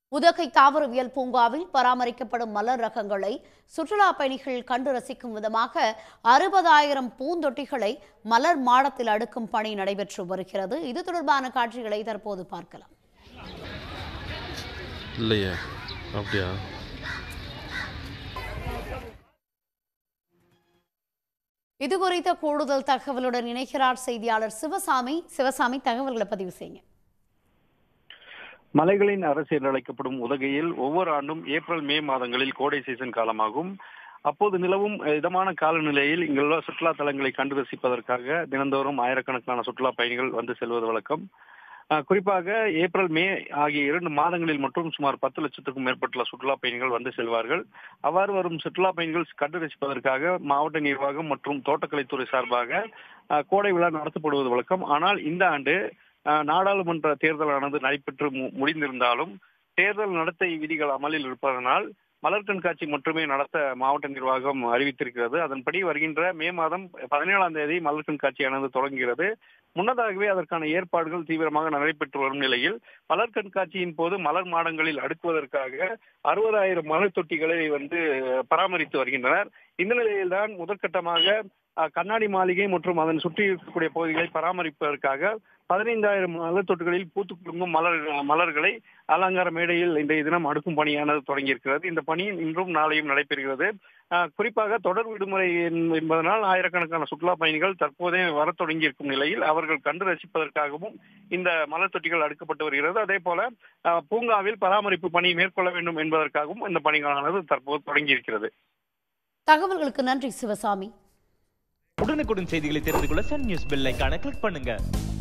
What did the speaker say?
உதகை தாவரவியல் பூங்காவில் பராமரிக்கப்படும் மலர் ரகங்களை சுற்றுலா பயணிகள் கண்டு ரசிக்கும் விதமாக அறுபதாயிரம் பூந்தொட்டிகளை மலர் மாடத்தில் அடுக்கும் பணி நடைபெற்று வருகிறது இது தொடர்பான காட்சிகளை தற்போது பார்க்கலாம் இல்லையே அப்படியா இது குறித்த கூடுதல் தகவலுடன் இணைகிறார் செய்தியாளர் சிவசாமி சிவசாமி தகவல்களை பதிவு செய்யுங்க மலைகளின் அரசு என்று அழைக்கப்படும் உதகையில் ஒவ்வொரு ஆண்டும் ஏப்ரல் மே மாதங்களில் கோடை சீசன் காலமாகும் அப்போது நிலவும் இதமான காலநிலையில் இங்குள்ள சுற்றுலா தலங்களை கண்டு ரசிப்பதற்காக தினந்தோறும் ஆயிரக்கணக்கான சுற்றுலா பயணிகள் வந்து செல்வது வழக்கம் அஹ், குறிப்பாக ஏப்ரல் மே ஆகிய இரண்டு மாதங்களில் மட்டும் சுமார் பத்து லட்சத்துக்கும் மேற்பட்டுள்ள சுற்றுலா பயணிகள் வந்து செல்வார்கள் அவ்வாறு வரும் சுற்றுலா பயணிகள் கண்டு ரசிப்பதற்காக மாவட்ட நிர்வாகம் மற்றும் தோட்டக்கலைத்துறை சார்பாக அஹ், கோடை விழா நடத்தப்படுவது வழக்கம் ஆனால் இந்த ஆண்டு அஹ், நாடாளுமன்ற தேர்தலானது நடைபெற்று மு- முடிந்திருந்தாலும் தேர்தல் நடத்தை விதிகள் அமலில் இருப்பதனால் மலர் கண்காட்சி மட்டுமே நடத்த மாவட்ட நிர்வாகம் அறிவித்திருக்கிறது அதன்படி வருகின்ற மே மாதம் பதினேழாம் தேதி மலர் கண்காட்சியானது தொடங்குகிறது முன்னதாகவே அதற்கான ஏற்பாடுகள் தீவிரமாக நடைபெற்று வரும் நிலையில் மலர் கண்காட்சியின் போது மலர் மாடங்களில் அடுக்குவதற்காக அறுபதாயிரம் மலர் தொட்டிகளை வந்து பராமரித்து வருகின்றனர் இந்த நிலையில்தான் முதற்கட்டமாக அஹ், கண்ணாடி மாளிகை மற்றும் அதன் சுற்றி இருக்கக்கூடிய பகுதிகளை பராமரிப்பதற்காக பதினைந்தாயிரம் மலர் தொட்டிகளில் பூத்து குலுங்கும் மலர் மலர்களை அலங்கார மேடையில் இன்றைய தினம் அடுக்கும் பணியானது தொடங்கியிருக்கிறது இந்த பணி இன்றும் நாளையும் நடைபெறுகிறது அஹ், குறிப்பாக தொடர் விடுமுறை என்- என்பதனால் ஆயிரக்கணக்கான சுற்றுலா பயணிகள் தற்போதே வரத் தொடங்கியிருக்கும் நிலையில் அவர்கள் கண்டு ரசிப்பதற்காகவும் இந்த மலர் தொட்டிகள் அடுக்கப்பட்டு வருகிறது அதே போல அஹ், பூங்காவில் பராமரிப்பு பணி மேற்கொள்ள வேண்டும் என்பதற்காகவும் இந்த பணிகளானது தற்போது தொடங்கியிருக்கிறது தகவல்களுக்கு நன்றி சிவசாமி உடனுக்குடன் செய்திகளை தெரிந்து கொள்ள சன் நியூஸ் பெல் ஐகானை கிளிக் பண்ணுங்க